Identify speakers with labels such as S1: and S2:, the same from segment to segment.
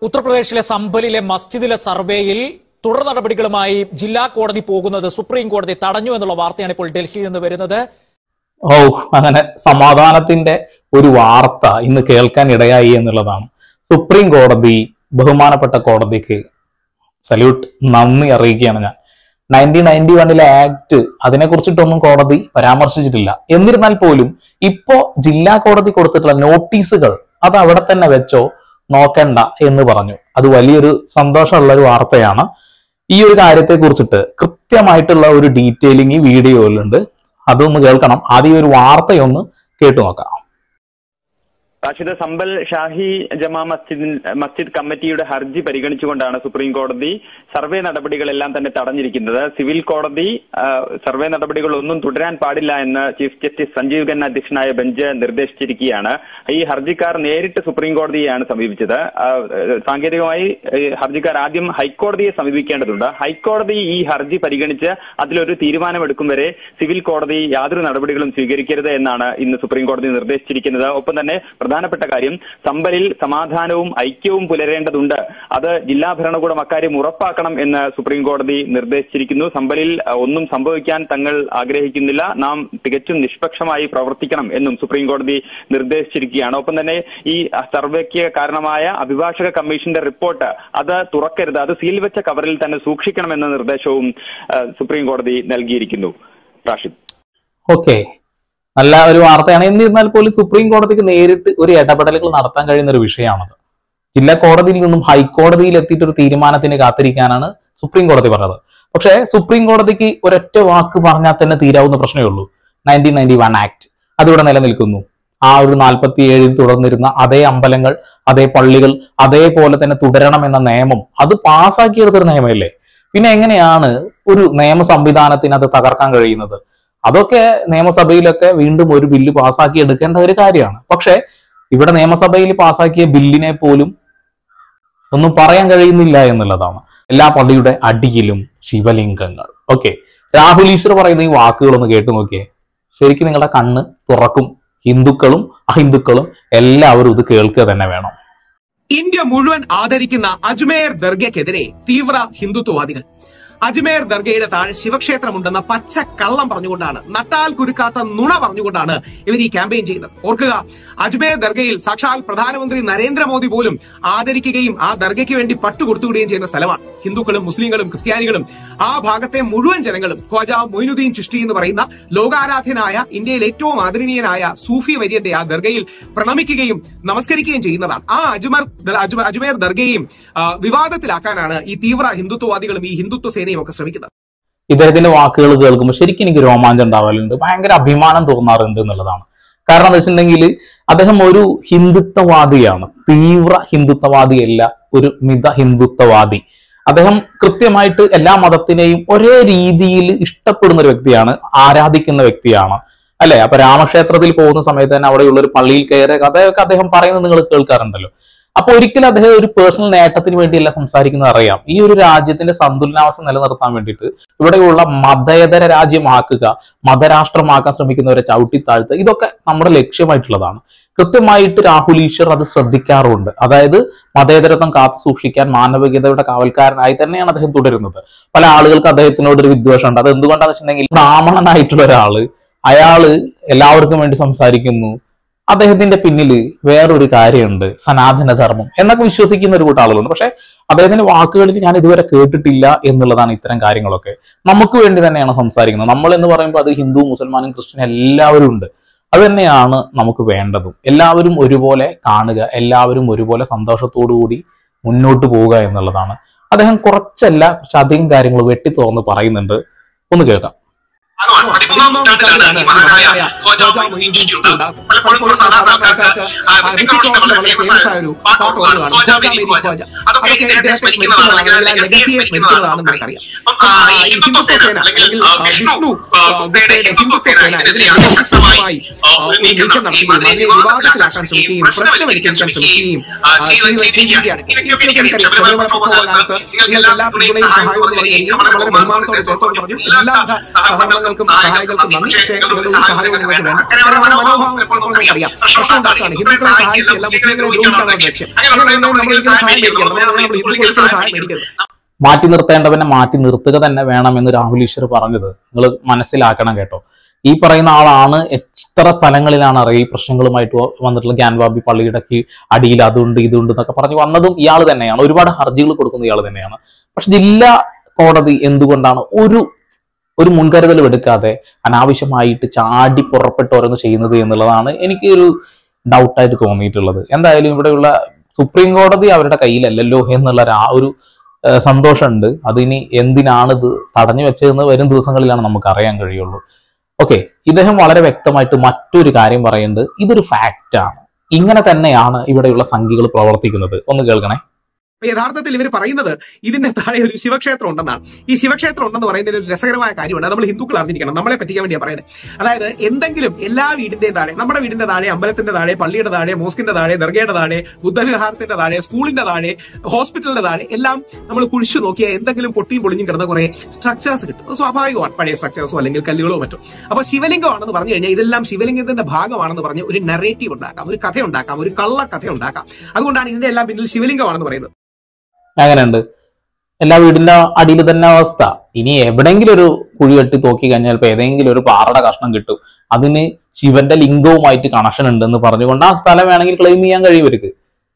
S1: ഉത്തർപ്രദേശിലെ സംഭലിലെ മസ്ജിദിലെ സർവേയിൽ തുടർ നടപടികളുമായി ജില്ലാ കോടതി പോകുന്നത് സുപ്രീം കോടതി തടഞ്ഞു എന്നുള്ള വാർത്തയാണ് ഇപ്പോൾ ഡൽഹിയിൽ നിന്ന് വരുന്നത്
S2: ഓ അങ്ങനെ സമാധാനത്തിന്റെ ഒരു വാർത്ത ഇന്ന് കേൾക്കാൻ ഇടയായി എന്നുള്ളതാണ് സുപ്രീം കോടതി ബഹുമാനപ്പെട്ട കോടതിക്ക് സല്യൂട്ട് നന്ദി അറിയിക്കുകയാണ് ഞാൻ നയൻറ്റീൻ നയൻറ്റി വണ്ണിലെ ആക്ട് അതിനെ കുറിച്ചിട്ടൊന്നും കോടതി പരാമർശിച്ചിട്ടില്ല എന്നിരുന്നാൽ പോലും ഇപ്പോ ജില്ലാ കോടതി കൊടുത്തിട്ടുള്ള നോട്ടീസുകൾ അത് അവിടെ തന്നെ വെച്ചോ നോക്കണ്ട എന്ന് പറഞ്ഞു അത് വലിയൊരു സന്തോഷമുള്ള ഒരു വാർത്തയാണ് ഈ ഒരു കാര്യത്തെ കുറിച്ചിട്ട് കൃത്യമായിട്ടുള്ള ഒരു ഡീറ്റെയിലിംഗ് ഈ വീഡിയോയിലുണ്ട് അതൊന്ന് കേൾക്കണം ആദ്യം ഈ ഒരു വാർത്തയൊന്ന് കേട്ടു നോക്കാം
S3: റാഷിദ് സമ്പൽ ഷാഹി ജമാ മസ്ജിദ് മസ്ജിദ് കമ്മിറ്റിയുടെ ഹർജി പരിഗണിച്ചുകൊണ്ടാണ് സുപ്രീം കോടതി സർവേ നടപടികളെല്ലാം തന്നെ തടഞ്ഞിരിക്കുന്നത് സിവിൽ കോടതി ആ, സർവേ നടപടികൾ ഒന്നും തുടരാൻ പാടില്ല എന്ന് ചീഫ് ജസ്റ്റിസ് സഞ്ജീവ് ഖന്ന അധ്യക്ഷനായ ബെഞ്ച് നിർദ്ദേശിച്ചിരിക്കുകയാണ് ഈ ഹർജിക്കാർ നേരിട്ട് സുപ്രീം കോടതിയെയാണ് സമീപിച്ചത് ആ, സാങ്കേതികമായി ഈ ഹർജിക്കാർ ആദ്യം ഹൈക്കോടതിയെ സമീപിക്കേണ്ടതുണ്ട് ഹൈക്കോടതി ഈ ഹർജി പരിഗണിച്ച് അതിലൊരു തീരുമാനമെടുക്കും വരെ സിവിൽ കോടതി യാതൊരു നടപടികളും സ്വീകരിക്കരുത് എന്നാണ് ഇന്ന് സുപ്രീം കോടതി നിർദ്ദേശിച്ചിരിക്കുന്നത് ഒപ്പം തന്നെ പ്രധാനപ്പെട്ട കാര്യം സമ്പലിൽ സമാധാനവും ഐക്യവും പുലരേണ്ടതുണ്ട് അത് ജില്ലാ ഭരണകൂടം അക്കാര്യം ഉറപ്പാക്കണം എന്ന് സുപ്രീം കോടതി നിർദ്ദേശിച്ചിരിക്കുന്നു സമ്പലിൽ അഹ്, ഒന്നും സംഭവിക്കാൻ തങ്ങൾ ആഗ്രഹിക്കുന്നില്ല നാം തികച്ചും നിഷ്പക്ഷമായി പ്രവർത്തിക്കണം എന്നും സുപ്രീം കോടതി നിർദ്ദേശിച്ചിരിക്കുകയാണ് ഒപ്പം തന്നെ ഈ സർവേക്ക് കാരണമായ അഭിഭാഷക കമ്മീഷന്റെ റിപ്പോർട്ട് അത് തുറക്കരുത് അത് സീൽ വെച്ച കവറിൽ തന്നെ സൂക്ഷിക്കണമെന്ന നിർദ്ദേശവും അഹ്, സുപ്രീം കോടതി നൽകിയിരിക്കുന്നു റാഷിദ്
S2: ഓക്കെ നല്ല ഒരു വാർത്തയാണ് എന്നിരുന്നാൽ പോലും സുപ്രീം കോടതിക്ക് നേരിട്ട് ഒരു ഇടപെടലുകൾ നടത്താൻ കഴിയുന്ന ഒരു വിഷയമാണത് ജില്ലാ കോടതിയിൽ നിന്നും ഹൈക്കോടതിയിൽ എത്തിയിട്ട് ഒരു തീരുമാനത്തിന് കാത്തിരിക്കാനാണ് സുപ്രീം കോടതി പറഞ്ഞത് പക്ഷേ സുപ്രീം കോടതിക്ക് ഒരൊറ്റ വാക്ക് പറഞ്ഞാൽ തന്നെ തീരാവുന്ന പ്രശ്നമേ ഉള്ളൂ നയൻറ്റീൻ നയൻറ്റി വൺ ആക്ട് അതിവിടെ നിലനിൽക്കുന്നു ആ ഒരു നാൽപ്പത്തി ഏഴിൽ തുടർന്നിരുന്ന അതേ അമ്പലങ്ങൾ അതേ പള്ളികൾ അതേപോലെ തന്നെ തുടരണമെന്ന നിയമം അത് പാസ്സാക്കിയെടുത്തൊരു നിയമമല്ലേ പിന്നെ എങ്ങനെയാണ് ഒരു നിയമ സംവിധാനത്തിന് അത് തകർക്കാൻ കഴിയുന്നത് അതൊക്കെ നിയമസഭയിലൊക്കെ വീണ്ടും ഒരു ബില്ല് പാസ്സാക്കി എടുക്കേണ്ട ഒരു കാര്യമാണ് പക്ഷെ ഇവിടെ നിയമസഭയിൽ പാസ്സാക്കിയ ബില്ലിനെ പോലും ഒന്നും പറയാൻ കഴിയുന്നില്ല എന്നുള്ളതാണ് എല്ലാ പള്ളിയുടെ അടിയിലും ശിവലിംഗങ്ങൾ ഓക്കെ രാഹുൽ ഈശ്വർ പറയുന്ന ഈ വാക്കുകളൊന്ന് കേട്ടു നോക്കിയേ ശരിക്കും നിങ്ങളുടെ കണ്ണ് തുറക്കും ഹിന്ദുക്കളും അഹിന്ദുക്കളും എല്ലാവരും ഇത് കേൾക്കുക തന്നെ വേണം
S4: ഇന്ത്യ മുഴുവൻ ആദരിക്കുന്ന അജ്മേർ ദർഗയ്ക്കെതിരെ തീവ്ര ഹിന്ദുത്വവാദികൾ അജ്മേർ ദർഗയുടെ താഴെ ശിവക്ഷേത്രമുണ്ടെന്ന പച്ച കള്ളം പറഞ്ഞുകൊണ്ടാണ് നട്ടാൽ കുരുക്കാത്ത നുണ പറഞ്ഞുകൊണ്ടാണ് ഇവർ ഈ ക്യാമ്പയിൻ ചെയ്യുന്നത് ഓർക്കുക അജ്മേർ ദർഗയിൽ സാക്ഷാൽ പ്രധാനമന്ത്രി നരേന്ദ്രമോദി പോലും ആദരിക്കുകയും ആ ദർഗയ്ക്ക് വേണ്ടി പട്ടുകൊടുത്തുവിടുകയും ചെയ്യുന്ന സ്ഥലമാണ് ഹിന്ദുക്കളും മുസ്ലിങ്ങളും ക്രിസ്ത്യാനികളും ആ ഭാഗത്തെ മുഴുവൻ ജനങ്ങളും ഖ്വാജ മൊയിനുദ്ദീൻ ചുഷ്ടി എന്ന് പറയുന്ന ലോകാരാധ്യനായ ഇന്ത്യയിൽ ഏറ്റവും ആദരണീയനായ സൂഫി വര്യന്റെ ആ ദർഗയിൽ പ്രണമിക്കുകയും നമസ്കരിക്കുകയും ചെയ്യുന്നതാണ് ആ അജ്മർ ദർ- അജ്മ- അജ്മേർ ദർഗയും ആ, വിവാദത്തിലാക്കാനാണ് ഈ തീവ്ര ഹിന്ദുത്വവാദികളും ഈ ഹിന്ദുത്വ സേനയും ഒക്കെ ശ്രമിക്കുന്നത്
S2: ഇദ്ദേഹത്തിന്റെ വാക്കുകൾ കേൾക്കുമ്പോൾ ശരിക്കും എനിക്ക് രോമാഞ്ചം ഉണ്ടാവലുണ്ട് ഭയങ്കര അഭിമാനം തോന്നാറുണ്ട് എന്നുള്ളതാണ് കാരണം എന്താ വെച്ചിട്ടുണ്ടെങ്കിൽ അദ്ദേഹം ഒരു ഹിന്ദുത്വവാദിയാണ് തീവ്ര ഹിന്ദുത്വവാദിയല്ല ഒരു മിത ഹിന്ദുത്വവാദി അദ്ദേഹം കൃത്യമായിട്ട് എല്ലാ മതത്തിനെയും ഒരേ രീതിയിൽ ഇഷ്ടപ്പെടുന്ന ഒരു വ്യക്തിയാണ് ആരാധിക്കുന്ന വ്യക്തിയാണ് അല്ലെ അപ്പൊ രാമക്ഷേത്രത്തിൽ പോകുന്ന സമയത്ത് തന്നെ അവിടെയുള്ള ഒരു പള്ളിയിൽ കയറിയ കഥയൊക്കെ അദ്ദേഹം പറയുന്നത് നിങ്ങൾ കേൾക്കാറുണ്ടല്ലോ അപ്പൊ ഒരിക്കലും അദ്ദേഹം ഒരു പേഴ്സണൽ നേട്ടത്തിന് വേണ്ടിയല്ല സംസാരിക്കുന്നത് അറിയാം ഈ ഒരു രാജ്യത്തിന്റെ സന്തുലനാവസ്ഥ നിലനിർത്താൻ വേണ്ടിയിട്ട് ഇവിടെയുള്ള മതേതര രാജ്യമാക്കുക മതരാഷ്ട്രമാക്കാൻ ശ്രമിക്കുന്നവരെ ചവിട്ടി താഴ്ത്തുക ഇതൊക്കെ നമ്മുടെ ലക്ഷ്യമായിട്ടുള്ളതാണ് കൃത്യമായിട്ട് രാഹുൽ ഈശ്വർ അത് ശ്രദ്ധിക്കാറുണ്ട് അതായത് മതേതരത്വം കാത്തു സൂക്ഷിക്കാൻ മാനവികതയുടെ കാവൽക്കാരനായി തന്നെയാണ് അദ്ദേഹം തുടരുന്നത് പല ആളുകൾക്ക് അദ്ദേഹത്തിനോട് ഒരു വിദ്വേഷമുണ്ട് അത് എന്തുകൊണ്ടാണെന്ന് വെച്ചിട്ടുണ്ടെങ്കിൽ ബ്രാഹ്മണനായിട്ടുള്ള ഒരാള് അയാള് എല്ലാവർക്കും വേണ്ടി സംസാരിക്കുന്നു അദ്ദേഹത്തിന്റെ പിന്നിൽ വേറൊരു കാര്യമുണ്ട് സനാതന ധർമ്മം എന്നൊക്കെ വിശ്വസിക്കുന്ന ഒരു കൂട്ടം ആളുകളുണ്ട് പക്ഷെ അദ്ദേഹത്തിന്റെ വാക്കുകളിൽ ഞാൻ ഇതുവരെ കേട്ടിട്ടില്ല എന്നുള്ളതാണ് ഇത്തരം കാര്യങ്ങളൊക്കെ നമുക്ക് വേണ്ടി തന്നെയാണ് സംസാരിക്കുന്നത് നമ്മൾ എന്ന് പറയുമ്പോൾ അത് ഹിന്ദു മുസൽമാനും ക്രിസ്ത്യനും എല്ലാവരും ഉണ്ട് അത് തന്നെയാണ് നമുക്ക് വേണ്ടതും എല്ലാവരും ഒരുപോലെ കാണുക എല്ലാവരും ഒരുപോലെ സന്തോഷത്തോടു കൂടി മുന്നോട്ട് പോവുക എന്നുള്ളതാണ് അദ്ദേഹം കുറച്ചല്ല കുറച്ചധികം കാര്യങ്ങൾ വെട്ടി തുറന്ന് പറയുന്നുണ്ട് ഒന്ന് കേൾക്കാം
S5: അതാണ് പതിമൂന്നാം നൂറ്റാണ്ടിലാണ് ഈ മഹാനായ ഖ്വാജ മൊയ്നുദ്ദീൻ ചിശ്തി ഉണ്ടാകുന്നത്. പലപ്പോഴും സാധാരണ ആൾക്കാർക്ക് ആ, ഋതിക് റോഷന്റെ വളരെ ഫേമസ് ആയ ഒരു പാട്ട് ഓർമ്മയാണ് ഖ്വാജ മേരി ഖ്വാജ അതൊക്കെ ഇദ്ദേഹത്തെ സ്മരിക്കുന്നതാണ് അല്ലെങ്കിൽ ആ ലെഗസിയെ സ്മരിക്കുന്നതാണ് നമുക്കറിയാം അപ്പം, ആ, ഈ ഹിന്ദുത്വ സേന അല്ലെങ്കിൽ ആ, വിഷ്ണു ആ, ഗുപ്തയുടെ ഹിന്ദുത്വ സേന ഇതിനെതിരെ അതിശക്തമായി ആ, ഒരു നീക്കം നടത്തുകയും അതിനെ വിവാദത്തിലാക്കാൻ ശ്രമിക്കുകയും പ്രശ്നവൽക്കരിക്കാൻ ശ്രമിക്കുകയും ആ, ചെയ്ത് ചെയ്തിരിക്കുകയാണ് ഇതൊക്കെ എനിക്കറിയാം ശബരിമല പ്രക്ഷോഭകാലത്ത് നിങ്ങൾക്ക് എല്ലാ പിന്തുണയും സഹായവും നൽകുകയും വളരെ ബഹുമാനത്തോടെ ചേർത്തോട് പറഞ്ഞു എല്ലാ സഹകരണങ്ങൾക്കും സഹായങ്ങൾക്കും നന്ദി പക്ഷേ നിങ്ങളുടെ സഹായം ഞങ്ങൾക്ക് വേണ്ട അങ്ങനെ വളരെ മനോഭാവം എപ്പോഴും
S4: നമുക്കറിയാം പ്രശ്നം ഉണ്ടാക്കുകയാണ് ഹിന്ദുക്കളെ സഹായിക്കുകയല്ല മുസ്ലിങ്ങളെ ദ്രോഹിക്കാനുള്ള ലക്ഷ്യം അങ്ങനെ നമ്മൾ ഒരിക്കലും സഹായം മേടിക്കരുത് നമ്മൾ നമ്മൾ ഹിന്ദുക്കൾ സഹായം മേടിക്കരുത്
S2: മാറ്റി നിർത്തേണ്ടവനെ മാറ്റി നിർത്തുക തന്നെ വേണമെന്ന് രാഹുൽ ഈശ്വർ പറഞ്ഞത് നിങ്ങൾ മനസ്സിലാക്കണം കേട്ടോ ഈ പറയുന്ന ആളാണ് എത്ര സ്ഥലങ്ങളിലാണ് അറിയുക ഈ പ്രശ്നങ്ങളുമായിട്ട് വ- വന്നിട്ടുള്ള ഗ്യാൻബാബി പള്ളിയുടെ കീഴ് അടിയിൽ അതുണ്ട് ഇതുണ്ട് എന്നൊക്കെ പറഞ്ഞ് വന്നതും ഇയാൾ തന്നെയാണ് ഒരുപാട് ഹർജികൾ കൊടുക്കുന്ന ഇയാൾ തന്നെയാണ് പക്ഷെ ജില്ലാ കോടതി എന്തുകൊണ്ടാണ് ഒരു ഒരു മുൻകരുതലും എടുക്കാതെ അനാവശ്യമായിട്ട് ചാടി പുറപ്പെട്ട് ഓരോന്ന് ചെയ്യുന്നത് എന്നുള്ളതാണ് എനിക്ക് ഒരു ഡൗട്ടായിട്ട് തോന്നിയിട്ടുള്ളത് എന്തായാലും ഇവിടെയുള്ള സുപ്രീം കോടതി അവരുടെ കയ്യിലല്ലല്ലോ എന്നുള്ള ഒരു ആ ഒരു ഏഹ് സന്തോഷമുണ്ട് അതിനി എന്തിനാണ് ഇത് തടഞ്ഞു വെച്ചതെന്ന് വരും ദിവസങ്ങളിലാണ് നമുക്ക് അറിയാൻ കഴിയുള്ളൂ ഓക്കെ ഇദ്ദേഹം വളരെ വ്യക്തമായിട്ട് മറ്റൊരു കാര്യം പറയുന്നുണ്ട് ഇതൊരു ഫാക്റ്റ് ആണ് ഇങ്ങനെ തന്നെയാണ് ഇവിടെയുള്ള സംഖ്യകൾ പ്രവർത്തിക്കുന്നത് ഒന്ന് കേൾക്കണേ
S4: അപ്പൊ യഥാർത്ഥത്തിൽ ഇവർ പറയുന്നത് ഇതിന്റെ താഴെ ഒരു ശിവക്ഷേത്രം ഉണ്ടെന്നാണ് ഈ ശിവക്ഷേത്രം ഉണ്ടെന്ന് പറയുന്നതിൽ ഒരു രസകരമായ കാര്യമുണ്ട് അത് നമ്മൾ ഹിന്ദുക്കൾ അറിഞ്ഞിരിക്കണം നമ്മളെ പറ്റിക്കാൻ വേണ്ടിയാണ് പറയുന്നത് അതായത് എന്തെങ്കിലും എല്ലാ വീടിന്റെയും താഴെ നമ്മുടെ വീടിന്റെ താഴെ അമ്പലത്തിന്റെ താഴെ പള്ളിയുടെ താഴെ മോസ്കിന്റെ താഴെ ദർഗയുടെ താഴെ ബുദ്ധവിഹാരത്തിന്റെ താഴെ സ്കൂളിന്റെ താഴെ ഹോസ്പിറ്റലിന്റെ താഴെ എല്ലാം നമ്മൾ കുഴിച്ചു നോക്കിയാൽ എന്തെങ്കിലും പൊട്ടിയും പൊളിഞ്ഞും കിടന്ന കുറെ സ്ട്രക്ചേഴ്സ് കിട്ടും അത് സ്വാഭാവികമാണ് പഴയ സ്ട്രക്ചേഴ്സോ അല്ലെങ്കിൽ കല്ലുകളോ മറ്റോ അപ്പൊ ശിവലിംഗമാണെന്ന് പറഞ്ഞു കഴിഞ്ഞാൽ ഇതെല്ലാം ശിവലിംഗത്തിന്റെ ഭാഗമാണെന്ന് പറഞ്ഞ് ഒരു നെറേറ്റീവ് ഉണ്ടാക്കാം ഒരു കഥ ഉണ്ടാക്കാം ഒരു കള്ള കഥ ഉണ്ടാക്കാം അതുകൊണ്ടാണ് ഇതിന്റെ എല്ലാം പിന്നിൽ ശിവലിംഗമാണെന്ന് പറയുന്നത്
S2: എങ്ങനെയുണ്ട് എല്ലാ വീടിന്റെ അടിയിൽ തന്നെ അവസ്ഥ ഇനി എവിടെയെങ്കിലും ഒരു കുഴി കെട്ടി നോക്കി കഴിഞ്ഞാൽ ഇപ്പൊ ഏതെങ്കിലും ഒരു പാറയുടെ കഷ്ണം കിട്ടും അതിന് ശിവന്റെ ലിംഗവുമായിട്ട് കണക്ഷൻ ഉണ്ടെന്ന് പറഞ്ഞുകൊണ്ട് ആ സ്ഥലം വേണമെങ്കിൽ ക്ലെയിം ചെയ്യാൻ കഴിയും ഇവർക്ക്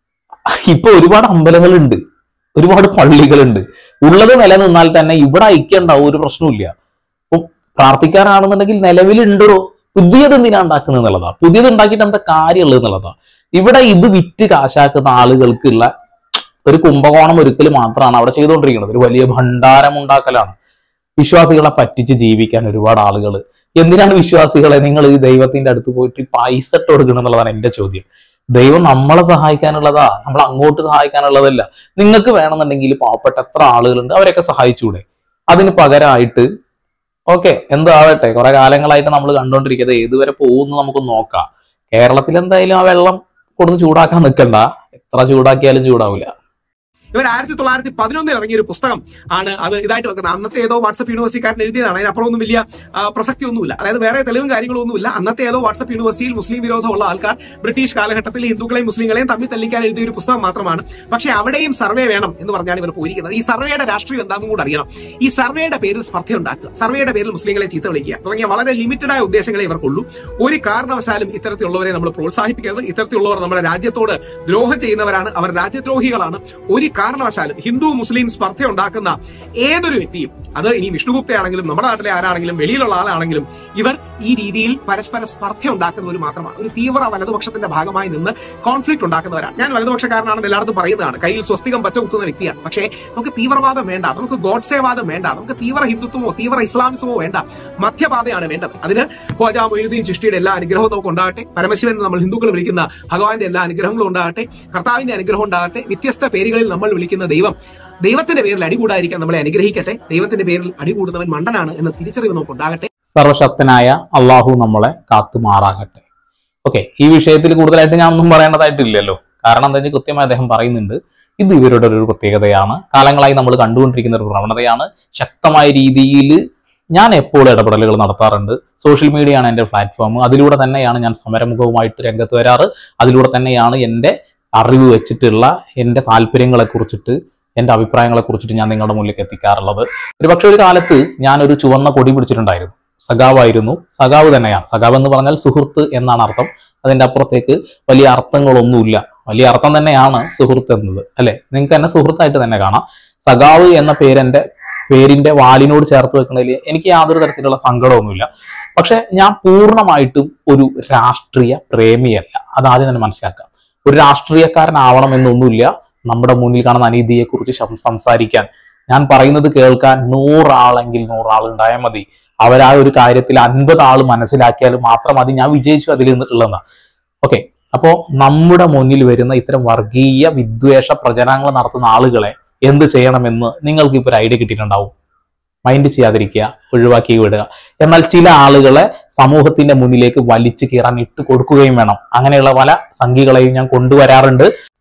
S2: ഇപ്പൊ ഒരുപാട് അമ്പലങ്ങളുണ്ട് ഒരുപാട് പള്ളികളുണ്ട് ഉള്ളത് നിലനിന്നാൽ തന്നെ ഇവിടെ ഐക്യണ്ടാവും ഒരു പ്രശ്നവുമില്ല ഇപ്പൊ പ്രാർത്ഥിക്കാനാണെന്നുണ്ടെങ്കിൽ നിലവിലുണ്ടോ പുതിയത് എന്തിനാ ഉണ്ടാക്കുന്നത് എന്നുള്ളതാ പുതിയത് ഉണ്ടാക്കിയിട്ട് എന്താ കാര്യമുള്ളത് എന്നുള്ളതാ ഇവിടെ ഇത് വിറ്റ് കാശാക്കുന്ന ആളുകൾക്കുള്ള ഒരു കുംഭകോണം ഒരുക്കൽ മാത്രമാണ് അവിടെ ചെയ്തുകൊണ്ടിരിക്കുന്നത് ഒരു വലിയ ഭണ്ഡാരം ഉണ്ടാക്കലാണ് വിശ്വാസികളെ പറ്റിച്ച് ജീവിക്കാൻ ഒരുപാട് ആളുകൾ എന്തിനാണ് വിശ്വാസികളെ നിങ്ങൾ ഈ ദൈവത്തിന്റെ അടുത്ത് പോയിട്ട് പൈസ ഇട്ട് കൊടുക്കണം എന്നുള്ളതാണ് എന്റെ ചോദ്യം ദൈവം നമ്മളെ സഹായിക്കാനുള്ളതാ നമ്മൾ അങ്ങോട്ട് സഹായിക്കാനുള്ളതല്ല നിങ്ങൾക്ക് വേണമെന്നുണ്ടെങ്കിൽ പാവപ്പെട്ട എത്ര ആളുകളുണ്ട് അവരെയൊക്കെ സഹായിച്ചൂടെ അതിന് പകരമായിട്ട് ഓക്കെ എന്താവട്ടെ കുറെ കാലങ്ങളായിട്ട് നമ്മൾ കണ്ടുകൊണ്ടിരിക്കുന്നത് ഏതുവരെ പോകുന്നു നമുക്ക് നോക്കാം കേരളത്തിൽ എന്തായാലും ആ വെള്ളം കൊടുത്ത് ചൂടാക്കാൻ നിൽക്കണ്ട എത്ര ചൂടാക്കിയാലും ചൂടാവില്ല
S4: ഇവർ ആയിരത്തി തൊള്ളായിരത്തി പതിനൊന്നിൽ ഇറങ്ങിയ ഒരു പുസ്തകം ആണ് അത് ഇതായിട്ട് വെക്കുന്നത് അന്നത്തെ ഏതോ വാട്സപ്പ് യൂണിവേഴ്സിറ്റിക്കാരൻ എഴുതിയതാണ് അതിനപ്പുറമൊന്നും വലിയ ആ, പ്രസക്തിയൊന്നുമില്ല അതായത് വേറെ തെളിവും കാര്യങ്ങളൊന്നുമില്ല അന്നത്തെ ഏതോ വാട്സപ്പ് യൂണിവേഴ്സിറ്റിയിൽ മുസ്ലിം വിരോധമുള്ള ആൾക്കാർ ബ്രിട്ടീഷ് കാലഘട്ടത്തിൽ ഹിന്ദുക്കളെയും മുസ്ലിങ്ങളെയും തമ്മിൽ തല്ലിക്കാൻ എഴുതിയ ഒരു പുസ്തകം മാത്രമാണ് പക്ഷേ അവിടെയും സർവേ വേണം എന്ന് പറഞ്ഞാണ് ഇവർ പോയിരിക്കുന്നത് ഈ സർവേയുടെ രാഷ്ട്രീയം എന്താണെന്നും കൂടെ അറിയണം ഈ സർവേയുടെ പേരിൽ സ്പർദ്ധ ഉണ്ടാക്കുക സർവേയുടെ പേരിൽ മുസ്ലിങ്ങളെ ചീത്ത വിളിക്കുക തുടങ്ങിയ വളരെ ലിമിറ്റഡ് ആയ ഉദ്ദേശങ്ങളെ ഇവർക്കുള്ളൂ ഒരു കാരണവശാലും ഇത്തരത്തിലുള്ളവരെ നമ്മൾ പ്രോത്സാഹിപ്പിക്കരുത് ഇത്തരത്തിലുള്ളവർ നമ്മുടെ രാജ്യത്തോട് ദ്രോഹം ചെയ്യുന്നവരാണ് അവർ രാജ്യദ്രോഹികളാണ് ഒരു കാരണവശാലും ഹിന്ദു മുസ്ലിം സ്പർദ്ധ ഉണ്ടാക്കുന്ന ഏതൊരു വ്യക്തിയും അത് ഇനി വിഷ്ണുഗുപ്തയാണെങ്കിലും നമ്മുടെ നാട്ടിലെ ആരാണെങ്കിലും വെളിയിലുള്ള ആളാണെങ്കിലും ഇവർ ഈ രീതിയിൽ പരസ്പര സ്പർദ്ധ ഉണ്ടാക്കുന്നവർ മാത്രമാണ് ഒരു തീവ്ര വലതുപക്ഷത്തിന്റെ ഭാഗമായി നിന്ന് കോൺഫ്ലിക്ട് ഉണ്ടാക്കുന്നവരാണ് ഞാൻ വലതുപക്ഷക്കാരനാണെന്ന് എല്ലായിടത്തും പറയുന്നതാണ് കയ്യിൽ സ്വസ്തികം പച്ച കുത്തുന്ന വ്യക്തിയാണ് പക്ഷേ നമുക്ക് തീവ്രവാദം വേണ്ട നമുക്ക് ഗോഡ്സേവാദം വേണ്ട നമുക്ക് തീവ്ര ഹിന്ദുത്വമോ തീവ്ര ഇസ്ലാമിസമോ വേണ്ട മധ്യപാതയാണ് വേണ്ടത് അതിന് ഖ്വാജ മൊയ്നുദ്ദീൻ ചിഷ്ടിയുടെ എല്ലാ അനുഗ്രഹവും നമുക്ക് ഉണ്ടാകട്ടെ പരമശിവൻ എന്ന് നമ്മൾ ഹിന്ദുക്കൾ വിളിക്കുന്ന ഭഗവാന്റെ എല്ലാ അനുഗ്രഹങ്ങളും ഉണ്ടാകട്ടെ കർത്താവിന്റെ അനുഗ്രഹം ഉണ്ടാകട്ടെ വ്യത്യസ്ത പേരുകളിൽ നമ്മൾ വിളിക്കുന്ന ദൈവം ദൈവത്തിന്റെ പേരിൽ അടികൂടാതിരിക്കാൻ നമ്മളെ അനുഗ്രഹിക്കട്ടെ ദൈവത്തിന്റെ പേരിൽ അടികൂടുന്നവൻ മണ്ടനാണ് എന്ന തിരിച്ചറിവ് നമുക്ക് ഉണ്ടാകട്ടെ
S2: സർവശക്തനായ അള്ളാഹു നമ്മളെ കാത്തുമാറാകട്ടെ ഓക്കെ ഈ വിഷയത്തിൽ കൂടുതലായിട്ട് ഞാൻ ഒന്നും പറയേണ്ടതായിട്ടില്ലല്ലോ കാരണം എന്താ വെച്ചാൽ കൃത്യമായി അദ്ദേഹം പറയുന്നുണ്ട് ഇത് ഇവരുടെ ഒരു പ്രത്യേകതയാണ് കാലങ്ങളായി നമ്മൾ കണ്ടുകൊണ്ടിരിക്കുന്ന ഒരു പ്രവണതയാണ് ശക്തമായ രീതിയിൽ ഞാൻ എപ്പോഴും ഇടപെടലുകൾ നടത്താറുണ്ട് സോഷ്യൽ മീഡിയ ആണ് എൻ്റെ പ്ലാറ്റ്ഫോം അതിലൂടെ തന്നെയാണ് ഞാൻ സമരമുഖവുമായിട്ട് രംഗത്ത് വരാറ് അതിലൂടെ തന്നെയാണ് എൻ്റെ അറിവ് വെച്ചിട്ടുള്ള എൻ്റെ താല്പര്യങ്ങളെ കുറിച്ചിട്ട് എൻ്റെ അഭിപ്രായങ്ങളെ കുറിച്ചിട്ട് ഞാൻ നിങ്ങളുടെ മുന്നിലേക്ക് എത്തിക്കാറുള്ളത് ഒരു പക്ഷേ ഒരു കാലത്ത് ഞാൻ ഒരു ചുവന്ന കൊടി പിടിച്ചിട്ടുണ്ടായിരുന്നു സഖാവായിരുന്നു സഖാവ് തന്നെയാണ് സഖാവ് എന്ന് പറഞ്ഞാൽ സുഹൃത്ത് എന്നാണ് അർത്ഥം അതിന്റെ അപ്പുറത്തേക്ക് വലിയ അർത്ഥങ്ങളൊന്നുമില്ല വലിയ അർത്ഥം തന്നെയാണ് സുഹൃത്ത് എന്നത് അല്ലെ നിങ്ങൾക്ക് എന്നെ സുഹൃത്തായിട്ട് തന്നെ കാണാം സഖാവ് എന്ന പേരെന്റെ പേരിന്റെ വാലിനോട് ചേർത്ത് വെക്കുന്നതിൽ എനിക്ക് യാതൊരു തരത്തിലുള്ള സങ്കടമൊന്നുമില്ല പക്ഷെ ഞാൻ പൂർണ്ണമായിട്ടും ഒരു രാഷ്ട്രീയ പ്രേമിയല്ല അത് ആദ്യം തന്നെ മനസ്സിലാക്കാം ഒരു രാഷ്ട്രീയക്കാരനാവണം എന്നൊന്നുമില്ല നമ്മുടെ മുന്നിൽ കാണുന്ന അനീതിയെക്കുറിച്ച് ശം- സംസാരിക്കാൻ ഞാൻ പറയുന്നത് കേൾക്കാൻ നൂറാളെങ്കിൽ നൂറാൾ ഉണ്ടായാൽ മതി അവരാ ഒരു കാര്യത്തിൽ അൻപത് ആൾ മനസ്സിലാക്കിയാൽ മാത്രം മതി ഞാൻ വിജയിച്ചു അതിൽ ഉള്ളതാ ഓക്കെ അപ്പോ നമ്മുടെ മുന്നിൽ വരുന്ന ഇത്തരം വർഗീയ വിദ്വേഷ പ്രചരണങ്ങൾ നടത്തുന്ന ആളുകളെ എന്ത് ചെയ്യണമെന്ന് നിങ്ങൾക്ക് ഇപ്പോൾ ഒരു ഐഡിയ കിട്ടിയിട്ടുണ്ടാവും മൈൻഡ് ചെയ്യാതിരിക്കുക ഒഴിവാക്കി വിടുക എന്നാൽ ചില ആളുകളെ സമൂഹത്തിന്റെ മുന്നിലേക്ക് വലിച്ചു കീറാൻ ഇട്ട് കൊടുക്കുകയും വേണം അങ്ങനെയുള്ള പല സംഖ്യകളെയും ഞാൻ കൊണ്ടുവരാറുണ്ട്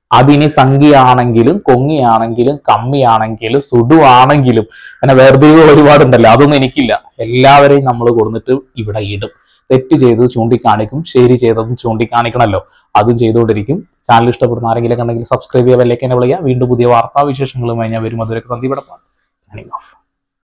S2: അതിനി സംഖ്യയാണെങ്കിലും കൊങ്ങിയാണെങ്കിലും കമ്മിയാണെങ്കിലും സുഡു ആണെങ്കിലും അങ്ങനെ വേർതിരിവ് ഒരുപാടുണ്ടല്ലോ അതൊന്നും എനിക്കില്ല എല്ലാവരെയും നമ്മൾ കൊടുത്തിട്ട് ഇവിടെ ഇടും തെറ്റ് ചെയ്തത് ചൂണ്ടിക്കാണിക്കും ശരി ചെയ്തതും ചൂണ്ടിക്കാണിക്കണമല്ലോ അതും ചെയ്തുകൊണ്ടിരിക്കും ചാനൽ ഇഷ്ടപ്പെടുന്ന ആരെങ്കിലും ഉണ്ടെങ്കിൽ സബ്സ്ക്രൈബ് ചെയ്യുക ബെല്ലേക്ക് എന്നെ വിളിക്കുക വീണ്ടും പുതിയ വാർത്താ വിശേഷങ്ങളുമായി ഞാൻ വരും അതുവരെ സന്ദീപ് സൈനിങ് ഓഫ്